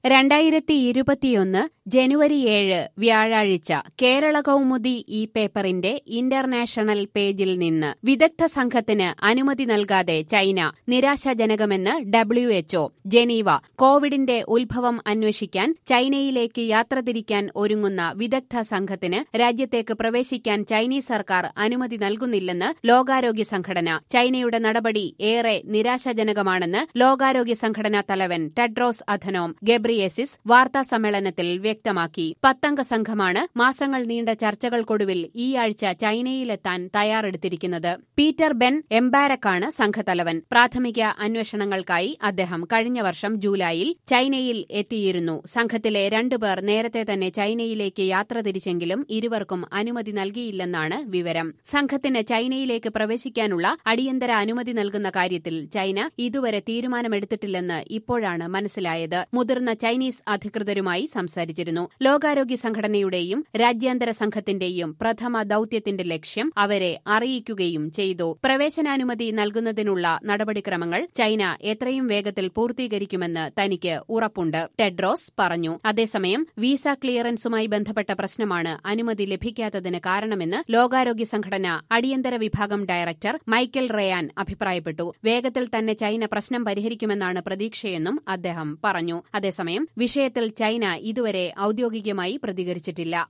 രണ്ടായിരത്തി ഇരുപത്തിയൊന്ന് ജനുവരി ഏഴ് വ്യാഴാഴ്ച കേരള കൗമുദി ഈ പേപ്പറിന്റെ ഇന്റർനാഷണൽ പേജിൽ നിന്ന് വിദഗ്ധ സംഘത്തിന് അനുമതി നൽകാതെ ചൈന നിരാശാജനകമെന്ന് ഡബ്ല്യു എച്ച്ഒ ജനീവ കോവിഡിന്റെ ഉത്ഭവം അന്വേഷിക്കാൻ ചൈനയിലേക്ക് യാത്ര തിരിക്കാൻ ഒരുങ്ങുന്ന വിദഗ്ധ സംഘത്തിന് രാജ്യത്തേക്ക് പ്രവേശിക്കാൻ ചൈനീസ് സർക്കാർ അനുമതി നൽകുന്നില്ലെന്ന് ലോകാരോഗ്യ സംഘടന ചൈനയുടെ നടപടി ഏറെ നിരാശാജനകമാണെന്ന് ലോകാരോഗ്യ സംഘടനാ തലവൻ ടെഡ്രോസ് അഥനോം ഗബ്രിയേസിസ് വാർത്താ സമ്മേളനത്തിൽ വ്യക്തമാക്കി പത്തംഗ സംഘമാണ് മാസങ്ങൾ നീണ്ട ചർച്ചകൾക്കൊടുവിൽ ഈ ആഴ്ച ചൈനയിലെത്താൻ തയ്യാറെടുത്തിരിക്കുന്നത് പീറ്റർ ബെൻ എംബാരക്കാണ് സംഘത്തലവൻ പ്രാഥമിക അന്വേഷണങ്ങൾക്കായി അദ്ദേഹം കഴിഞ്ഞ വർഷം ജൂലൈയിൽ ചൈനയിൽ എത്തിയിരുന്നു സംഘത്തിലെ രണ്ടുപേർ നേരത്തെ തന്നെ ചൈനയിലേക്ക് യാത്ര തിരിച്ചെങ്കിലും ഇരുവർക്കും അനുമതി നൽകിയില്ലെന്നാണ് വിവരം സംഘത്തിന് ചൈനയിലേക്ക് പ്രവേശിക്കാനുള്ള അടിയന്തര അനുമതി നൽകുന്ന കാര്യത്തിൽ ചൈന ഇതുവരെ തീരുമാനമെടുത്തിട്ടില്ലെന്ന് ഇപ്പോഴാണ് മനസ്സിലായത് മുതിർന്ന ചൈനീസ് അധികൃതരുമായി സംസാരിച്ചിരുന്നു ലോകാരോഗ്യ സംഘടനയുടെയും രാജ്യാന്തര സംഘത്തിന്റെയും പ്രഥമ ദൌത്യത്തിന്റെ ലക്ഷ്യം അവരെ അറിയിക്കുകയും ചെയ്തു പ്രവേശനാനുമതി നൽകുന്നതിനുള്ള നടപടിക്രമങ്ങൾ ചൈന എത്രയും വേഗത്തിൽ പൂർത്തീകരിക്കുമെന്ന് തനിക്ക് ഉറപ്പുണ്ട് ടെഡ്രോസ് പറഞ്ഞു അതേസമയം വിസ ക്ലിയറൻസുമായി ബന്ധപ്പെട്ട പ്രശ്നമാണ് അനുമതി ലഭിക്കാത്തതിന് കാരണമെന്ന് ലോകാരോഗ്യ സംഘടന അടിയന്തര വിഭാഗം ഡയറക്ടർ മൈക്കൽ റയാൻ അഭിപ്രായപ്പെട്ടു വേഗത്തിൽ തന്നെ ചൈന പ്രശ്നം പരിഹരിക്കുമെന്നാണ് പ്രതീക്ഷയെന്നും അദ്ദേഹം പറഞ്ഞു അതേസമയം വിഷയത്തിൽ ചൈന ഇതുവരെ ഔദ്യോഗികമായി പ്രതികരിച്ചിട്ടില്ല